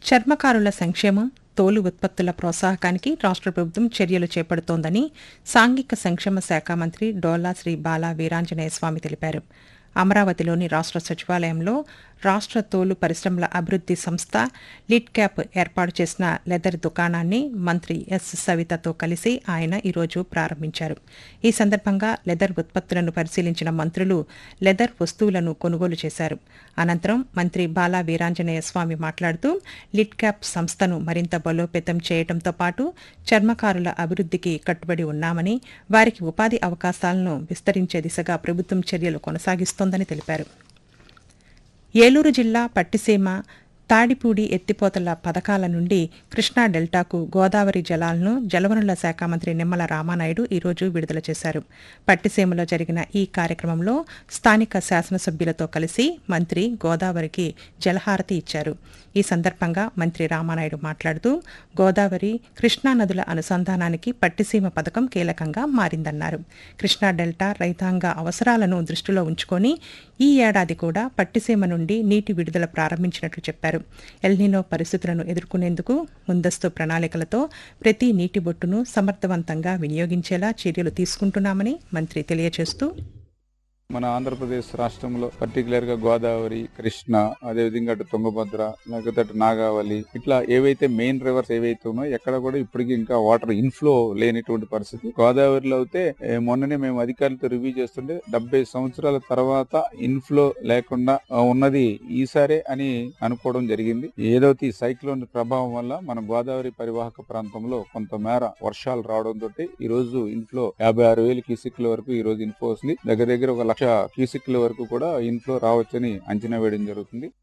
చర్మకారుల సంక్షేమం తోలు ఉత్పత్తుల ప్రోత్సాహకానికి రాష్ట్ర ప్రభుత్వం చర్యలు చేపడుతోందని సాంఘిక సంక్షేమ శాఖ మంత్రి డోలా శ్రీ బాలా వీరాంజనేయ స్వామి తెలిపారు అమరావతిలోని రాష్ట్ర సచివాలయంలో రాష్ట్ర తోలు పరిశ్రమల అభివృద్ధి సంస్థ లిడ్ క్యాప్ ఏర్పాటు చేసిన లెదర్ దుకాణాన్ని మంత్రి ఎస్ సవితతో కలిసి ఆయన ఈరోజు ప్రారంభించారు ఈ సందర్భంగా లెదర్ ఉత్పత్తులను పరిశీలించిన మంత్రులు లెదర్ వస్తువులను కొనుగోలు చేశారు అనంతరం మంత్రి బాలా వీరాంజనేయ స్వామి మాట్లాడుతూ లిడ్ క్యాప్ సంస్థను మరింత బలోపేతం చేయడంతో పాటు చర్మకారుల అభివృద్ధికి కట్టుబడి ఉన్నామని వారికి ఉపాధి అవకాశాలను విస్తరించే దిశగా ప్రభుత్వం చర్యలు కొనసాగిస్తోందని తెలిపారు ఏలూరు జిల్లా పట్టిసీమ తాడిపూడి ఎత్తిపోతల పథకాల నుండి కృష్ణా డెల్టాకు గోదావరి జలాలను జలవనరుల శాఖ మంత్రి నిమ్మల రామానాయుడు ఈరోజు విడుదల చేశారు పట్టిసీమలో జరిగిన ఈ కార్యక్రమంలో స్థానిక శాసనసభ్యులతో కలిసి మంత్రి గోదావరికి జలహారతి ఇచ్చారు ఈ సందర్భంగా మంత్రి రామానాయుడు మాట్లాడుతూ గోదావరి కృష్ణా నదుల అనుసంధానానికి పట్టిసీమ పథకం కీలకంగా మారిందన్నారు కృష్ణా డెల్టా రైతాంగ అవసరాలను దృష్టిలో ఉంచుకొని ఈ ఏడాది కూడా పట్టిసీమ నుండి నీటి విడుదల ప్రారంభించినట్లు చెప్పారు ఎల్నినో పరిస్థితులను ఎదుర్కొనేందుకు ముందస్తు ప్రణాళికలతో ప్రతి నీటి బొట్టును సమర్థవంతంగా వినియోగించేలా చర్యలు తీసుకుంటున్నామని మంత్రి తెలియజేస్తూ మన ఆంధ్రప్రదేశ్ రాష్ట్రంలో పర్టికులర్ గా గోదావరి కృష్ణ అదేవిధంగా అటు తుంగభద్ర లేకపోతే అటు నాగావళి ఇట్లా ఏవైతే మెయిన్ రివర్స్ ఏవైతే ఉన్నాయో ఎక్కడ కూడా ఇప్పటికీ ఇంకా వాటర్ ఇన్ఫ్లో లేనిటువంటి పరిస్థితి గోదావరిలో అయితే ఏ, మొన్ననే మేము అధికారులతో రివ్యూ చేస్తుంటే డెబ్బై సంవత్సరాల తర్వాత ఇన్ఫ్లో లేకుండా ఆ, ఉన్నది ఈసారే అని అనుకోవడం జరిగింది ఏదైతే ఈ సైక్లోన్ ప్రభావం వల్ల మన గోదావరి పరివాహక ప్రాంతంలో కొంతమేర వర్షాలు రావడం తోటి ఈ రోజు ఇన్ఫ్లో యాభై ఆరు వేలు క్యూసిక్ల వరకు ఈ రోజు ఇన్ఫ్లో వస్తుంది దగ్గర దగ్గర ఒక లక్ష క్యూసిక్ల వరకు కూడా ఇన్ఫ్లో రావచ్చని అంచనా వేయడం జరుగుతుంది